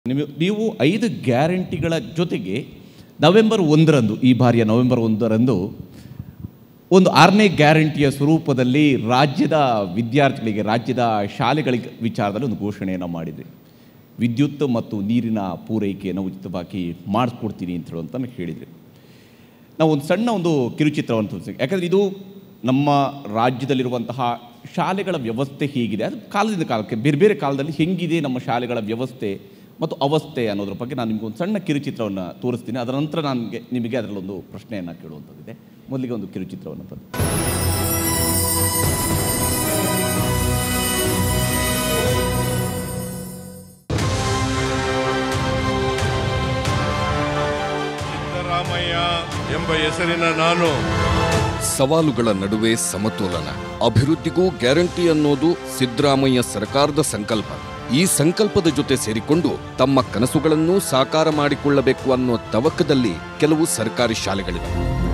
ನಿಮಗೆ ನೀವು ಐದು ಗ್ಯಾರಂಟಿಗಳ ಜೊತೆಗೆ ನವೆಂಬರ್ ಒಂದರಂದು ಈ ಬಾರಿಯ ನವೆಂಬರ್ ಒಂದರಂದು ಒಂದು ಆರನೇ ಗ್ಯಾರಂಟಿಯ ಸ್ವರೂಪದಲ್ಲಿ ರಾಜ್ಯದ ವಿದ್ಯಾರ್ಥಿಗಳಿಗೆ ರಾಜ್ಯದ ಶಾಲೆಗಳಿಗೆ ವಿಚಾರದಲ್ಲಿ ಒಂದು ಘೋಷಣೆಯನ್ನು ಮಾಡಿದೆ ವಿದ್ಯುತ್ ಮತ್ತು ನೀರಿನ ಪೂರೈಕೆಯನ್ನು ಉಚಿತವಾಗಿ ಮಾಡಿಸ್ಕೊಡ್ತೀನಿ ಅಂತ ಹೇಳುವಂತ ಹೇಳಿದ್ರಿ ನಾವು ಒಂದು ಸಣ್ಣ ಒಂದು ಕಿರುಚಿತ್ರವನ್ನು ತೋರಿಸಿ ಯಾಕಂದರೆ ಇದು ನಮ್ಮ ರಾಜ್ಯದಲ್ಲಿರುವಂತಹ ಶಾಲೆಗಳ ವ್ಯವಸ್ಥೆ ಹೇಗಿದೆ ಅದು ಕಾಲದಿಂದ ಕಾಲಕ್ಕೆ ಬೇರೆ ಬೇರೆ ಕಾಲದಲ್ಲಿ ಹೆಂಗಿದೆ ನಮ್ಮ ಶಾಲೆಗಳ ವ್ಯವಸ್ಥೆ ಮತ್ತು ಅವಸ್ಥೆ ಅನ್ನೋದ್ರ ಬಗ್ಗೆ ನಾನು ನಿಮಗೆ ಒಂದು ಸಣ್ಣ ಕಿರುಚಿತ್ರವನ್ನು ತೋರಿಸ್ತೀನಿ ಅದರ ನಂತರ ನನಗೆ ನಿಮಗೆ ಅದರಲ್ಲೊಂದು ಪ್ರಶ್ನೆಯನ್ನು ಕೇಳುವಂಥದ್ದಿದೆ ಮೊದಲಿಗೆ ಒಂದು ಕಿರುಚಿತ್ರವನ್ನು ತಂದು ಸಿದ್ದರಾಮಯ್ಯ ಎಂಬ ಹೆಸರಿನ ನಾನು ಸವಾಲುಗಳ ನಡುವೆ ಸಮತೋಲನ ಅಭಿವೃದ್ಧಿಗೂ ಗ್ಯಾರಂಟಿ ಅನ್ನೋದು ಸಿದ್ದರಾಮಯ್ಯ ಸರ್ಕಾರದ ಸಂಕಲ್ಪ ಈ ಸಂಕಲ್ಪದ ಜೊತೆ ಸೇರಿಕೊಂಡು ತಮ್ಮ ಕನಸುಗಳನ್ನು ಸಾಕಾರ ಮಾಡಿಕೊಳ್ಳಬೇಕು ಅನ್ನೋ ತವಕದಲ್ಲಿ ಕೆಲವು ಸರ್ಕಾರಿ ಶಾಲೆಗಳಿವೆ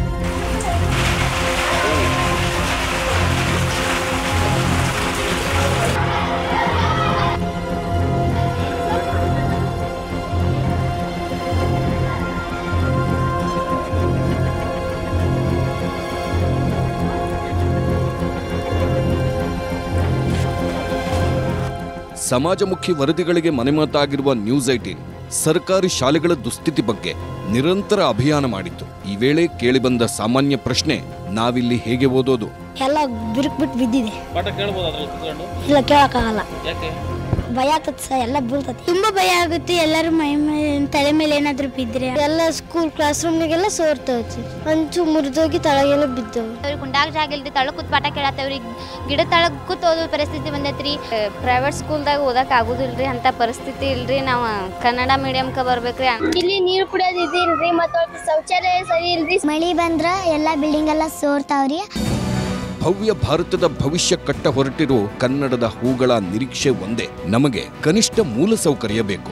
ಸಮಾಜಮುಖಿ ವರದಿಗಳಿಗೆ ಮನೆಮಾತಾಗಿರುವ ನ್ಯೂಸ್ ಐಟೀನ್ ಸರ್ಕಾರಿ ಶಾಲೆಗಳ ದುಸ್ಥಿತಿ ಬಗ್ಗೆ ನಿರಂತರ ಅಭಿಯಾನ ಮಾಡಿತ್ತು ಈ ವೇಳೆ ಕೇಳಿಬಂದ ಸಾಮಾನ್ಯ ಪ್ರಶ್ನೆ ನಾವಿಲ್ಲಿ ಹೇಗೆ ಓದೋದು ಎಲ್ಲ ಬಿರುಕು ಬಿಟ್ಟು ಬಿದ್ದಿದೆ ಪಾಠ ಕೇಳ್ಬೋದು ಅದ್ರಲ್ಲಿ ಕೂತ್ಕೊಂಡು ಇಲ್ಲ ಕೇಳಕ್ಕಾಗಲ್ಲ ಯಾಕೆ ಭಯ ಆಗ್ತದೆ ಸರ್ ಎಲ್ಲ ಬೀಳ್ತದೆ ತುಂಬಾ ಭಯ ಆಗುತ್ತೆ ಎಲ್ಲರೂ ಮೈ ಮೇಲೆ ತಲೆ ಮೇಲೆ ಏನಾದ್ರೂ ಬಿದ್ದರೆ ಎಲ್ಲ ಸ್ಕೂಲ್ ಕ್ಲಾಸ್ ರೂಮ್ನಾಗೆಲ್ಲ ಸೋರ್ತವೆ ಹಂಚು ಮುರಿದೋಗಿ ತಳಗೆಲ್ಲ ಬಿದ್ದವು ಅವ್ರಿಗೆ ಕುಂಡಾಗ ಜಾಗ ಇಲ್ರಿ ತಳಗ್ ಕೂತ್ ಪಾಠ ಕೇಳತ್ತವ್ರಿಗೆ ಗಿಡ ತಳಗ್ ಕೂತ್ ಓದೋ ಪರಿಸ್ಥಿತಿ ಬಂದೈತ್ರಿ ಪ್ರೈವೇಟ್ ಸ್ಕೂಲ್ದಾಗ ಓದಕ್ ಆಗುದಿಲ್ರಿ ಅಂತ ಪರಿಸ್ಥಿತಿ ಇಲ್ರಿ ನಾವು ಕನ್ನಡ ಮೀಡಿಯಂಕ ಬರ್ಬೇಕ್ರಿ ಇಲ್ಲಿ ನೀರು ಕುಡಿಯೋದು ಇದಿಲ್ರಿ ಮತ್ತೆ ಶೌಚಾಲಯ ಸರಿ ಇಲ್ರಿ ಮಳಿ ಬಂದ್ರ ಎಲ್ಲ ಬಿಲ್ಡಿಂಗ್ ಎಲ್ಲ ಸೋರ್ತಾವ್ರಿ ಭವ್ಯ ಭಾರತದ ಭವಿಷ್ಯ ಕಟ್ಟ ಹೊರಟಿರೋ ಕನ್ನಡದ ಹೂಗಳ ನಿರೀಕ್ಷೆ ಒಂದೇ ನಮಗೆ ಕನಿಷ್ಠ ಮೂಲಸೌಕರ್ಯ ಬೇಕು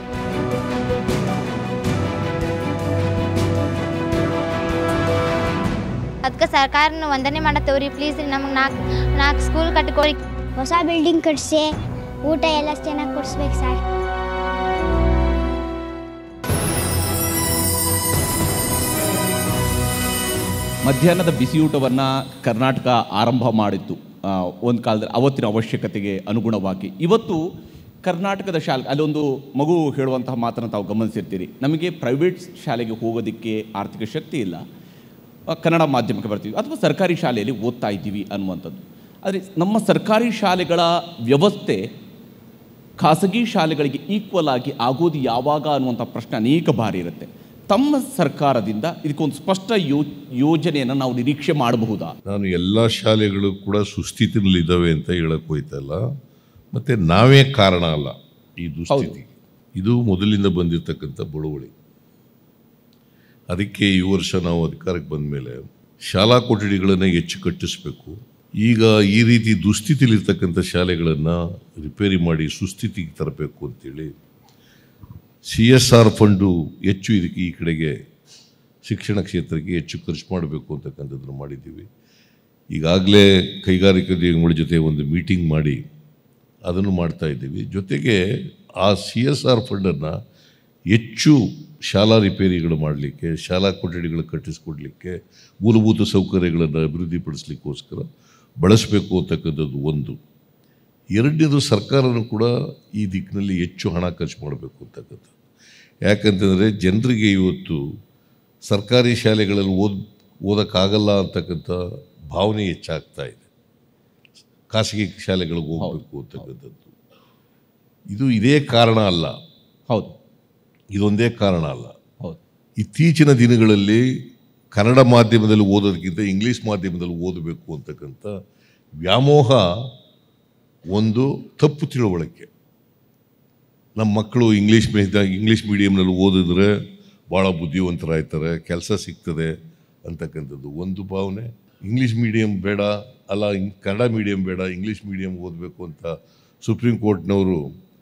ಅದಕ್ಕೆ ಸರ್ಕಾರನ ವಂದನೆ ಮಾಡತ್ತವ್ರಿ ಪ್ಲೀಸ್ ರೀ ನಮಗೆ ನಾಲ್ಕು ನಾಲ್ಕು ಸ್ಕೂಲ್ ಕಟ್ಕೊಳಿ ಹೊಸ ಬಿಲ್ಡಿಂಗ್ ಕಟ್ಸಿ ಊಟ ಎಲ್ಲ ಚೆನ್ನಾಗಿ ಕೊಡಿಸ್ಬೇಕು ಸರ್ ಮಧ್ಯಾಹ್ನದ ಬಿಸಿಯೂಟವನ್ನು ಕರ್ನಾಟಕ ಆರಂಭ ಮಾಡಿತ್ತು ಒಂದು ಕಾಲದಲ್ಲಿ ಅವತ್ತಿನ ಅವಶ್ಯಕತೆಗೆ ಅನುಗುಣವಾಗಿ ಇವತ್ತು ಕರ್ನಾಟಕದ ಶಾಲೆ ಅಲ್ಲೊಂದು ಮಗು ಹೇಳುವಂತಹ ಮಾತನ್ನು ತಾವು ಗಮನಿಸಿರ್ತೀರಿ ನಮಗೆ ಪ್ರೈವೇಟ್ ಶಾಲೆಗೆ ಹೋಗೋದಕ್ಕೆ ಆರ್ಥಿಕ ಶಕ್ತಿ ಇಲ್ಲ ಆ, ಕನ್ನಡ ಮಾಧ್ಯಮಕ್ಕೆ ಬರ್ತೀವಿ ಅಥವಾ ಸರ್ಕಾರಿ ಶಾಲೆಯಲ್ಲಿ ಓದ್ತಾ ಇದ್ದೀವಿ ಅನ್ನುವಂಥದ್ದು ಆದರೆ ನಮ್ಮ ಸರ್ಕಾರಿ ಶಾಲೆಗಳ ವ್ಯವಸ್ಥೆ ಖಾಸಗಿ ಶಾಲೆಗಳಿಗೆ ಈಕ್ವಲ್ ಆಗಿ ಆಗೋದು ಯಾವಾಗ ಅನ್ನುವಂಥ ಪ್ರಶ್ನೆ ಅನೇಕ ಬಾರಿ ಇರುತ್ತೆ ತಮ್ಮ ಸರ್ಕಾರದಿಂದ ಇದಕ್ಕೊಂದು ಸ್ಪಷ್ಟ ಯೋ ಯೋಜನೆಯನ್ನು ನಾವು ನಿರೀಕ್ಷೆ ಮಾಡಬಹುದಾ ನಾನು ಎಲ್ಲ ಶಾಲೆಗಳು ಕೂಡ ಸುಸ್ಥಿತಿನಲ್ಲಿದ್ದಾವೆ ಅಂತ ಹೇಳಕ್ ಹೋಯ್ತಲ್ಲ ಮತ್ತೆ ನಾವೇ ಕಾರಣ ಅಲ್ಲ ಈ ದುಸ್ಥಿತಿ ಇದು ಮೊದಲಿಂದ ಬಂದಿರತಕ್ಕಂಥ ಬಳುವಳಿ ಅದಕ್ಕೆ ಈ ವರ್ಷ ನಾವು ಅಧಿಕಾರಕ್ಕೆ ಬಂದ ಮೇಲೆ ಶಾಲಾ ಕೊಠಡಿಗಳನ್ನು ಹೆಚ್ಚು ಕಟ್ಟಿಸ್ಬೇಕು ಈಗ ಈ ರೀತಿ ದುಸ್ಥಿತಿಲಿರ್ತಕ್ಕಂಥ ಶಾಲೆಗಳನ್ನು ರಿಪೇರಿ ಮಾಡಿ ಸುಸ್ಥಿತಿಗೆ ತರಬೇಕು ಅಂತೇಳಿ ಸಿ ಎಸ್ ಆರ್ ಫಂಡು ಹೆಚ್ಚು ಇದಕ್ಕೆ ಈ ಕಡೆಗೆ ಶಿಕ್ಷಣ ಕ್ಷೇತ್ರಕ್ಕೆ ಹೆಚ್ಚು ಖರ್ಚು ಮಾಡಬೇಕು ಅಂತಕ್ಕಂಥದ್ದನ್ನು ಮಾಡಿದ್ದೀವಿ ಈಗಾಗಲೇ ಕೈಗಾರಿಕೋದ್ಯಮಿಗಳ ಜೊತೆ ಒಂದು ಮೀಟಿಂಗ್ ಮಾಡಿ ಅದನ್ನು ಮಾಡ್ತಾ ಇದ್ದೀವಿ ಜೊತೆಗೆ ಆ ಸಿ ಎಸ್ ಆರ್ ಫಂಡನ್ನು ಹೆಚ್ಚು ಶಾಲಾ ರಿಪೇರಿಗಳು ಮಾಡಲಿಕ್ಕೆ ಶಾಲಾ ಕೊಠಡಿಗಳು ಕಟ್ಟಿಸ್ಕೊಡ್ಲಿಕ್ಕೆ ಮೂಲಭೂತ ಸೌಕರ್ಯಗಳನ್ನು ಅಭಿವೃದ್ಧಿಪಡಿಸ್ಲಿಕ್ಕೋಸ್ಕರ ಬಳಸಬೇಕು ಅಂತಕ್ಕಂಥದ್ದು ಒಂದು ಎರಡನೇದು ಸರ್ಕಾರನೂ ಕೂಡ ಈ ದಿಕ್ಕಿನಲ್ಲಿ ಹೆಚ್ಚು ಹಣ ಖರ್ಚು ಮಾಡಬೇಕು ಅಂತಕ್ಕಂಥದ್ದು ಯಾಕಂತಂದರೆ ಜನರಿಗೆ ಇವತ್ತು ಸರ್ಕಾರಿ ಶಾಲೆಗಳಲ್ಲಿ ಓದ್ ಓದೋಕ್ಕಾಗಲ್ಲ ಅಂತಕ್ಕಂಥ ಭಾವನೆ ಹೆಚ್ಚಾಗ್ತಾ ಇದೆ ಖಾಸಗಿ ಶಾಲೆಗಳಿಗೆ ಹೋಗಬೇಕು ಅಂತಕ್ಕಂಥದ್ದು ಇದು ಇದೇ ಕಾರಣ ಅಲ್ಲ ಹೌದು ಇದೊಂದೇ ಕಾರಣ ಅಲ್ಲ ಹೌದು ಇತ್ತೀಚಿನ ದಿನಗಳಲ್ಲಿ ಕನ್ನಡ ಮಾಧ್ಯಮದಲ್ಲಿ ಓದೋದಕ್ಕಿಂತ ಇಂಗ್ಲೀಷ್ ಮಾಧ್ಯಮದಲ್ಲಿ ಓದಬೇಕು ಅಂತಕ್ಕಂಥ ವ್ಯಾಮೋಹ ಒಂದು ತಪ್ಪು ತಿಳುವಳಿಕೆ ನಮ್ಮ ಮಕ್ಕಳು ಇಂಗ್ಲೀಷ್ ಮೀಡಿಯ ಇಂಗ್ಲೀಷ್ ಮೀಡಿಯಮ್ನಲ್ಲಿ ಓದಿದ್ರೆ ಭಾಳ ಬುದ್ಧಿವಂತರಾಗ್ತಾರೆ ಕೆಲಸ ಸಿಗ್ತದೆ ಅಂತಕ್ಕಂಥದ್ದು ಒಂದು ಭಾವನೆ ಇಂಗ್ಲೀಷ್ ಮೀಡಿಯಂ ಬೇಡ ಅಲ್ಲ ಇಂ- ಕನ್ನಡ ಮೀಡಿಯಂ ಬೇಡ ಇಂಗ್ಲೀಷ್ ಮೀಡಿಯಂ ಓದಬೇಕು ಅಂತ ಸುಪ್ರೀಂ ಕೋರ್ಟ್ನವರು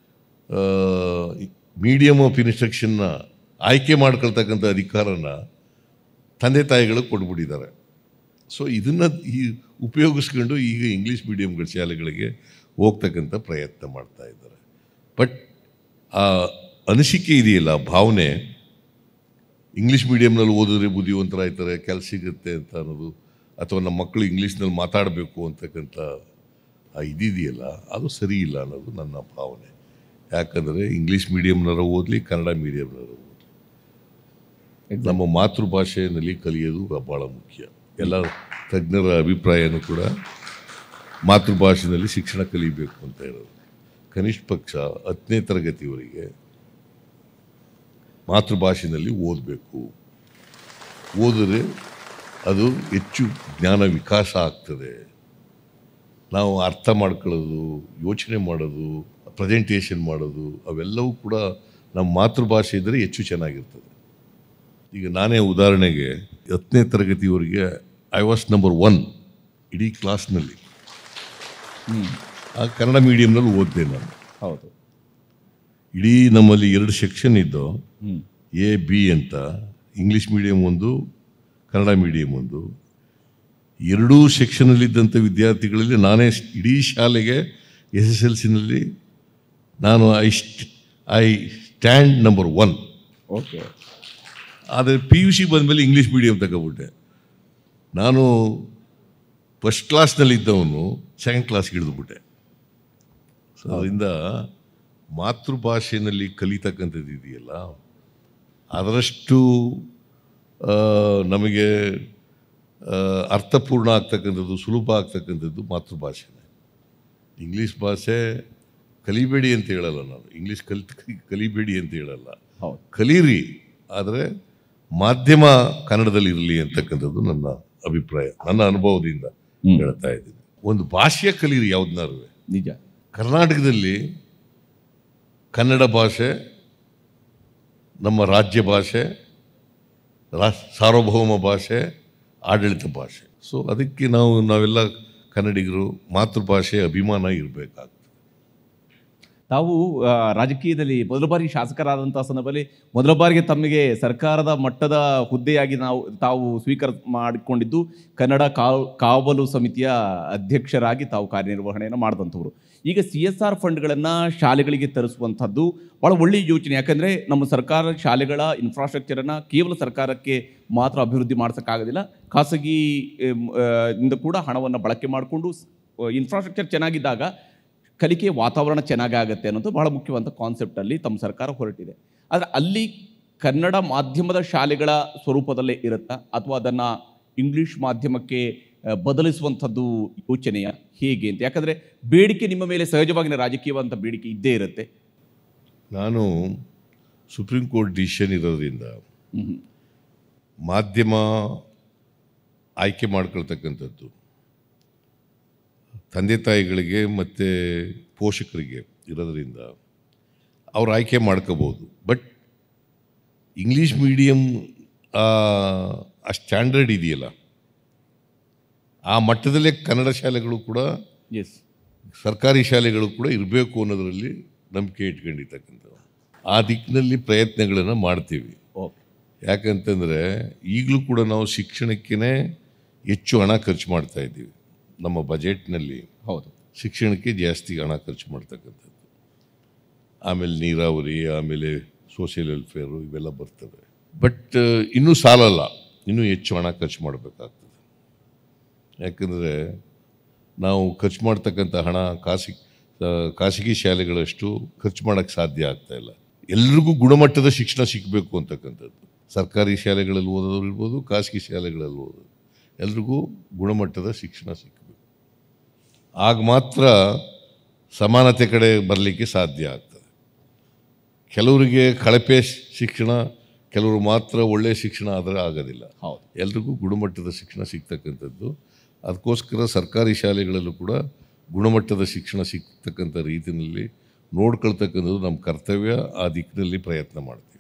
ಮೀಡಿಯಮ್ ಆಫ್ ಇನ್ಸ್ಟ್ರಕ್ಷನ್ನ ಆಯ್ಕೆ ಮಾಡ್ಕೊಳ್ತಕ್ಕಂಥ ಅಧಿಕಾರನ ತಂದೆ ತಾಯಿಗಳಿಗೆ ಕೊಟ್ಬಿಟ್ಟಿದ್ದಾರೆ ಸೊ ಇದನ್ನು ಈ ಉಪಯೋಗಿಸ್ಕೊಂಡು ಈಗ ಇಂಗ್ಲೀಷ್ ಮೀಡಿಯಮ್ಗಳ ಶಾಲೆಗಳಿಗೆ ಹೋಗ್ತಕ್ಕಂಥ ಪ್ರಯತ್ನ ಮಾಡ್ತಾ ಇದ್ದಾರೆ ಬಟ್ ಆ ಅನಿಸಿಕೆ ಇದೆಯಲ್ಲ ಭಾವನೆ ಇಂಗ್ಲೀಷ್ ಮೀಡಿಯಮ್ನಲ್ಲಿ ಓದಿದ್ರೆ ಬುದ್ಧಿವಂತರಾಗ್ತಾರೆ ಕೆಲಸ ಸಿಗುತ್ತೆ ಅಂತ ಅನ್ನೋದು ಅಥವಾ ನಮ್ಮ ಮಕ್ಕಳು ಇಂಗ್ಲೀಷ್ನಲ್ಲಿ ಮಾತಾಡಬೇಕು ಅಂತಕ್ಕಂಥ ಆ ಇದಿದೆಯಲ್ಲ ಅದು ಸರಿ ಇಲ್ಲ ಅನ್ನೋದು ನನ್ನ ಭಾವನೆ ಯಾಕಂದರೆ ಇಂಗ್ಲೀಷ್ ಮೀಡಿಯಮ್ನರ ಓದಲಿ ಕನ್ನಡ ಮೀಡಿಯಮ್ನರ ಓದಲಿ ನಮ್ಮ ಮಾತೃಭಾಷೆಯಲ್ಲಿ ಕಲಿಯೋದು ಭಾಳ ಮುಖ್ಯ ಎಲ್ಲ ತಜ್ಞರ ಅಭಿಪ್ರಾಯನೂ ಕೂಡ ಮಾತೃಭಾಷೆಯಲ್ಲಿ ಶಿಕ್ಷಣ ಕಲಿಬೇಕು ಅಂತ ಹೇಳೋದು ಕನಿಷ್ಠ ಪಕ್ಷ ಹತ್ತನೇ ತರಗತಿವರೆಗೆ ಮಾತೃಭಾಷೆಯಲ್ಲಿ ಓದಬೇಕು ಓದಿದ್ರೆ ಅದು ಹೆಚ್ಚು ಜ್ಞಾನ ವಿಕಾಸ ಆಗ್ತದೆ ನಾವು ಅರ್ಥ ಮಾಡ್ಕೊಳ್ಳೋದು ಯೋಚನೆ ಮಾಡೋದು ಪ್ರೆಸೆಂಟೇಷನ್ ಮಾಡೋದು ಅವೆಲ್ಲವೂ ಕೂಡ ನಮ್ಮ ಮಾತೃಭಾಷೆ ಇದ್ದರೆ ಹೆಚ್ಚು ಚೆನ್ನಾಗಿರ್ತದೆ ಈಗ ನಾನೇ ಉದಾಹರಣೆಗೆ ಹತ್ತನೇ ತರಗತಿವರೆಗೆ ಐ ವಾಸ್ ನಂಬರ್ ಒನ್ ಇಡೀ ಕ್ಲಾಸ್ನಲ್ಲಿ ಆ ಕನ್ನಡ ಮೀಡಿಯಮ್ನಲ್ಲಿ ಓದಿದೆ ನಾನು ಹೌದು ಇಡೀ ನಮ್ಮಲ್ಲಿ ಎರಡು ಸೆಕ್ಷನ್ ಇದ್ದು ಹ್ಮ್ ಎ ಬಿ ಅಂತ ಇಂಗ್ಲೀಷ್ ಮೀಡಿಯಂ ಒಂದು ಕನ್ನಡ ಮೀಡಿಯಂ ಒಂದು ಎರಡೂ ಸೆಕ್ಷನಲ್ಲಿದ್ದಂಥ ವಿದ್ಯಾರ್ಥಿಗಳಲ್ಲಿ ನಾನೇ ಸ್- ಇಡೀ ಶಾಲೆಗೆ ಎಸ್ ಎಸ್ ಎಲ್ ಸಿನಲ್ಲಿ ನಾನು I I stand number one okay ಆದರೆ ಪಿ ಯು ಸಿ ಬಂದಮೇಲೆ ಇಂಗ್ಲೀಷ್ ಮೀಡಿಯಂ ತಗೊಬಿಟ್ಟೆ ನಾನು ಫಸ್ಟ್ ಕ್ಲಾಸ್ನಲ್ಲಿದ್ದವನು ಸೆಕೆಂಡ್ ಕ್ಲಾಸ್ಗೆ ಹಿಡಿದುಬಿಟ್ಟೆ ಸೊ ಅದರಿಂದ ಮಾತೃಭಾಷೆಯಲ್ಲಿ ಕಲಿತಕ್ಕಂಥದ್ದು ಇದೆಯಲ್ಲ ಅದರಷ್ಟು ಆ, ನಮಗೆ ಆ, ಅರ್ಥಪೂರ್ಣ ಆಗ್ತಕ್ಕಂಥದ್ದು ಸುಲಭ ಆಗ್ತಕ್ಕಂಥದ್ದು ಮಾತೃಭಾಷೆನೇ ಇಂಗ್ಲೀಷ್ ಭಾಷೆ ಕಲಿಬೇಡಿ ಅಂತ ಹೇಳಲ್ಲ ನಾನು ಇಂಗ್ಲೀಷ್ ಕಲಿ ಕಲಿಬೇಡಿ ಅಂತ ಹೇಳಲ್ಲ ಹೌದು ಕಲೀರಿ ಆದರೆ ಮಾಧ್ಯಮ ಕನ್ನಡದಲ್ಲಿ ಇರಲಿ ಅಂತಕ್ಕಂಥದ್ದು ನನ್ನ ಅಭಿಪ್ರಾಯ ನನ್ನ ಅನುಭವದಿಂದ ಹ್ಮ್. ಹೇಳ್ತಾ ಇದ್ದೀನಿ ಒಂದು ಭಾಷೆಯ ಕಲೀರಿ ಯಾವ್ದನ್ನಾರು ನಿಜ ಕರ್ನಾಟಕದಲ್ಲಿ ಕನ್ನಡ ಭಾಷೆ ನಮ್ಮ ರಾಜ್ಯ ಭಾಷೆ ರಾ ಸಾರ್ವಭೌಮ ಭಾಷೆ ಆಡಳಿತ ಭಾಷೆ ಸೊ ಅದಕ್ಕೆ ನಾವು ನಾವೆಲ್ಲ ಕನ್ನಡಿಗರು ಮಾತೃಭಾಷೆ ಅಭಿಮಾನ ಇರಬೇಕಾಗ್ತದೆ ತಾವು ಆ, ರಾಜಕೀಯದಲ್ಲಿ ಮೊದಲ ಬಾರಿ ಶಾಸಕರಾದಂಥ ಸಂದರ್ಭದಲ್ಲಿ ಮೊದಲ ಬಾರಿಗೆ ತಮಗೆ ಸರ್ಕಾರದ ಮಟ್ಟದ ಹುದ್ದೆಯಾಗಿ ನಾವು ತಾವು ಸ್ವೀಕಾರ ಮಾಡಿಕೊಂಡಿದ್ದು ಕನ್ನಡ ಕಾವ್ ಕಾವಲು ಸಮಿತಿಯ ಅಧ್ಯಕ್ಷರಾಗಿ ತಾವು ಕಾರ್ಯನಿರ್ವಹಣೆಯನ್ನು ಮಾಡಿದಂಥವ್ರು ಈಗ ಸಿ ಎಸ್ ಆರ್ ಫಂಡ್ಗಳನ್ನು ಶಾಲೆಗಳಿಗೆ ತರಿಸುವಂಥದ್ದು ಭಾಳ ಒಳ್ಳೆಯ ಯೋಚನೆ ಯಾಕಂದರೆ ನಮ್ಮ ಸರ್ಕಾರ ಶಾಲೆಗಳ ಇನ್ಫ್ರಾಸ್ಟ್ರಕ್ಚರನ್ನು ಕೇವಲ ಸರ್ಕಾರಕ್ಕೆ ಮಾತ್ರ ಅಭಿವೃದ್ಧಿ ಮಾಡ್ಸೋಕ್ಕಾಗೋದಿಲ್ಲ ಖಾಸಗಿ ಎಮ್, ಆ, ಇಂದ ಕೂಡ ಹಣವನ್ನು ಬಳಕೆ ಮಾಡಿಕೊಂಡು ಇನ್ಫ್ರಾಸ್ಟ್ರಕ್ಚರ್ ಚೆನ್ನಾಗಿದ್ದಾಗ ಕಲಿಕೆಯ ವಾತಾವರಣ ಚೆನ್ನಾಗಾಗತ್ತೆ ಅನ್ನೋದು ಬಹಳ ಮುಖ್ಯವಾದ ಕಾನ್ಸೆಪ್ಟಲ್ಲಿ ತಮ್ಮ ಸರ್ಕಾರ ಹೊರಟಿದೆ ಆದರೆ ಅಲ್ಲಿ ಕನ್ನಡ ಮಾಧ್ಯಮದ ಶಾಲೆಗಳ ಸ್ವರೂಪದಲ್ಲೇ ಇರುತ್ತಾ ಅಥವಾ ಅದನ್ನು ಇಂಗ್ಲೀಷ್ ಮಾಧ್ಯಮಕ್ಕೆ ಆ, ಬದಲಿಸುವಂಥದ್ದು ಯೋಚನೆಯ ಹೇಗೆ ಅಂತ ಯಾಕಂದರೆ ಬೇಡಿಕೆ ನಿಮ್ಮ ಮೇಲೆ ಸಹಜವಾಗಿನ ರಾಜಕೀಯವಂತ ಬೇಡಿಕೆ ಇದ್ದೇ ಇರುತ್ತೆ ನಾನು ಸುಪ್ರೀಂ ಕೋರ್ಟ್ ಡಿಸಿಷನ್ ಇರೋದ್ರಿಂದ ಹ್ಮ್. ಮಾಧ್ಯಮ ಆಯ್ಕೆ ಮಾಡ್ಕೊಳ್ತಕ್ಕಂಥದ್ದು ತಂದೆ ತಾಯಿಗಳಿಗೆ ಮತ್ತು ಪೋಷಕರಿಗೆ ಇರೋದ್ರಿಂದ ಅವ್ರು ಆಯ್ಕೆ ಮಾಡ್ಕೋಬೋದು ಬಟ್ ಇಂಗ್ಲೀಷ್ ಮೀಡಿಯಮ್ ಆ ಸ್ಟ್ಯಾಂಡರ್ಡ್ ಇದೆಯಲ್ಲ ಆ ಮಟ್ಟದಲ್ಲೇ ಕನ್ನಡ ಶಾಲೆಗಳು ಕೂಡ ಎಸ್ ಸರ್ಕಾರಿ ಶಾಲೆಗಳು ಕೂಡ ಇರಬೇಕು ಅನ್ನೋದರಲ್ಲಿ ನಂಬಿಕೆ ಇಟ್ಕೊಂಡಿರ್ತಕ್ಕಂಥದ್ದು ಆ ದಿಕ್ಕಿನಲ್ಲಿ ಪ್ರಯತ್ನಗಳನ್ನು ಮಾಡ್ತೀವಿ ಓಕೆ ಯಾಕಂತಂದರೆ ಈಗಲೂ ಕೂಡ ನಾವು ಶಿಕ್ಷಣಕ್ಕೇ ಹೆಚ್ಚು ಹಣ ಖರ್ಚು ಮಾಡ್ತಾ ಇದ್ದೀವಿ ನಮ್ಮ ಬಜೆಟ್ನಲ್ಲಿ ಹೌದು ಶಿಕ್ಷಣಕ್ಕೆ ಜಾಸ್ತಿ ಹಣ ಖರ್ಚು ಮಾಡ್ತಕ್ಕಂಥದ್ದು ಆಮೇಲೆ ನೀರಾವರಿ ಆಮೇಲೆ ಸೋಷಿಯಲ್ ವೆಲ್ಫೇರು ಇವೆಲ್ಲ ಬರ್ತವೆ ಬಟ್ ಇನ್ನೂ ಸಾಲಲ್ಲ ಇನ್ನೂ ಹೆಚ್ಚು ಹಣ ಖರ್ಚು ಮಾಡಬೇಕಾಗ್ತದೆ ಯಾಕಂದರೆ ನಾವು ಖರ್ಚು ಮಾಡ್ತಕ್ಕಂಥ ಹಣ ಖಾಸಗಿ ಆ, ಖಾಸಗಿ ಶಾಲೆಗಳಷ್ಟು ಖರ್ಚು ಮಾಡೋಕ್ಕೆ ಸಾಧ್ಯ ಆಗ್ತಾ ಇಲ್ಲ ಎಲ್ರಿಗೂ ಗುಣಮಟ್ಟದ ಶಿಕ್ಷಣ ಸಿಗಬೇಕು ಅಂತಕ್ಕಂಥದ್ದು ಸರ್ಕಾರಿ ಶಾಲೆಗಳಲ್ಲಿ ಓದೋರು ಇರ್ಬೋದು ಖಾಸಗಿ ಶಾಲೆಗಳಲ್ಲಿ ಓದೋದು ಎಲ್ರಿಗೂ ಗುಣಮಟ್ಟದ ಶಿಕ್ಷಣ ಸಿಗಬೇಕು ಆಗ ಮಾತ್ರ ಸಮಾನತೆ ಕಡೆ ಬರಲಿಕ್ಕೆ ಸಾಧ್ಯ ಆಗ್ತದೆ ಕೆಲವರಿಗೆ ಕಳಪೆ ಶಿಕ್ಷಣ ಕೆಲವರು ಮಾತ್ರ ಒಳ್ಳೆಯ ಶಿಕ್ಷಣ ಆದರೆ ಆಗೋದಿಲ್ಲ ಹೌದು ಎಲ್ರಿಗೂ ಗುಣಮಟ್ಟದ ಶಿಕ್ಷಣ ಸಿಗ್ತಕ್ಕಂಥದ್ದು ಅದಕ್ಕೋಸ್ಕರ ಸರ್ಕಾರಿ ಶಾಲೆಗಳಲ್ಲೂ ಕೂಡ ಗುಣಮಟ್ಟದ ಶಿಕ್ಷಣ ಸಿಗ್ತಕ್ಕಂಥ ರೀತಿಯಲ್ಲಿ ನೋಡ್ಕೊಳ್ತಕ್ಕಂಥದ್ದು ನಮ್ಮ ಕರ್ತವ್ಯ ಆ ದಿಕ್ಕಿನಲ್ಲಿ ಪ್ರಯತ್ನ ಮಾಡ್ತೀವಿ